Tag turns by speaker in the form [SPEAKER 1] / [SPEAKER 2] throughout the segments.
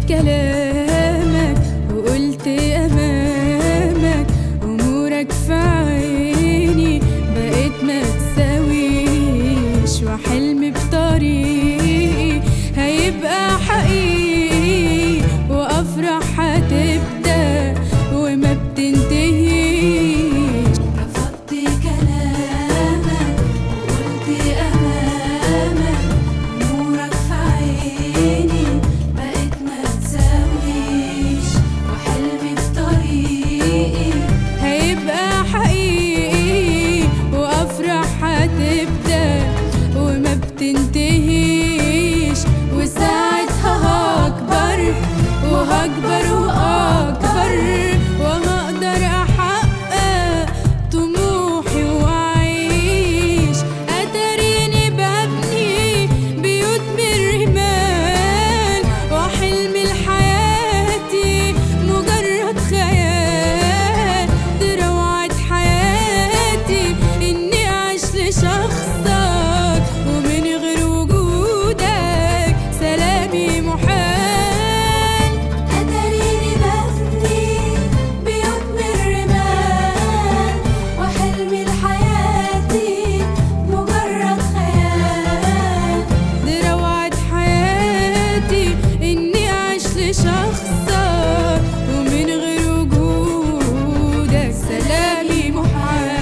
[SPEAKER 1] كلامك وقلت أمامك أمورك في عيني بقيت ما تساويش وحلمي بطريقي هيبقى حقيقي وأفرح هتبدأ وما بتنتهيش رفضت كلامك وقلت أمامك أمورك في عيني بقيت ما تساويش وحلمي في طريقي هيبقى حقيقي وأفرح هتبدأ وما بتنتهيش وساعتها هكبر وهكبر وأكبر وهقدر أحقق طموحي وأعيش أتريني ببني بيوت من رمال وحلم لحياتي مجرد خيال دي روعة حياتي إني أعيش لشخصك ومن غير وجودك سلامي محال أتريني ببني بيوت من رمال وحلمي لحياتي مجرد خيال دي روعة حياتي إني أعيش لشخصك ومن غير وجودك سلامي محال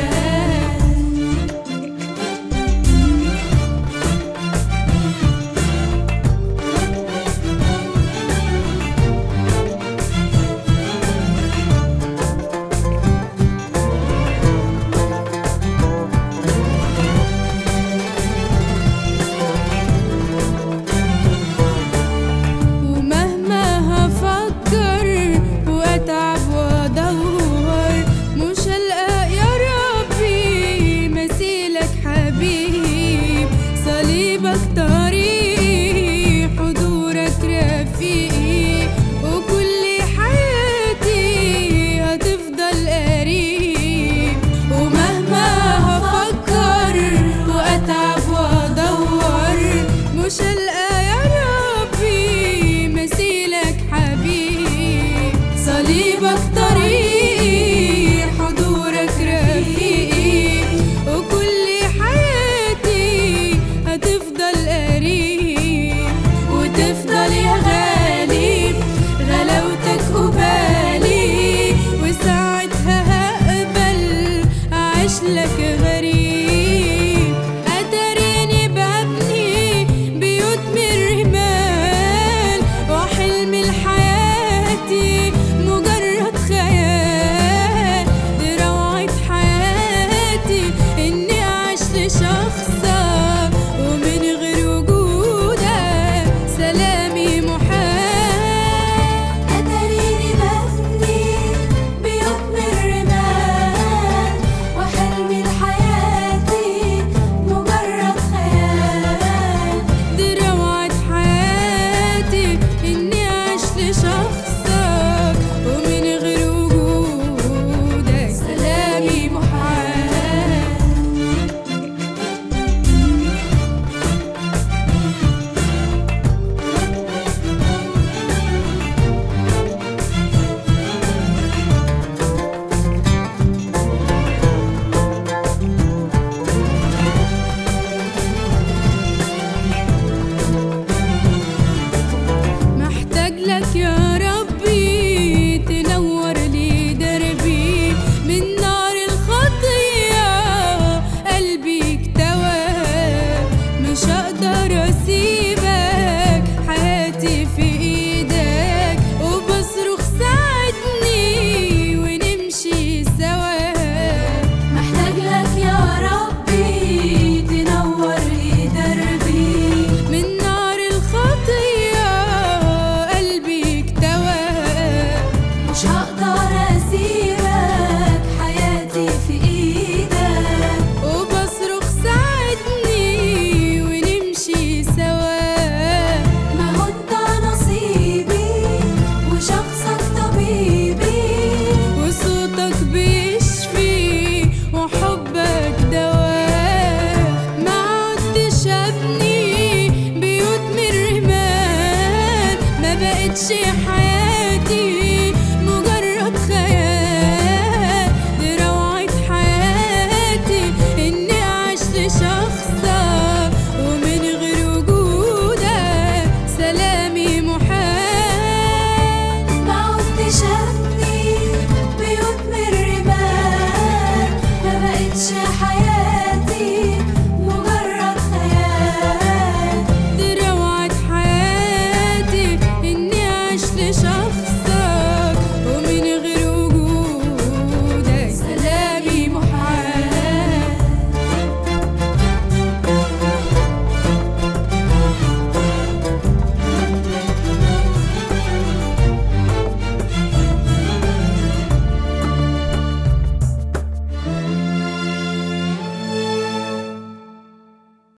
[SPEAKER 1] ومهما هفكر واتعب وادور مش هلقى يا ربي مثيلك حبيب صليبك طريقي حضورك رفيقي وكل حياتي هتفضل قريب ومهما هفكر واتعب وادور مش هلقى يا ربي مثيلك حبيب صليبك طريقي حضورك رفيقي وكل حياتي هتفضل قريب وتفضل يا غالي غلاوتك قبالي وساعتها هقبل أعيش لك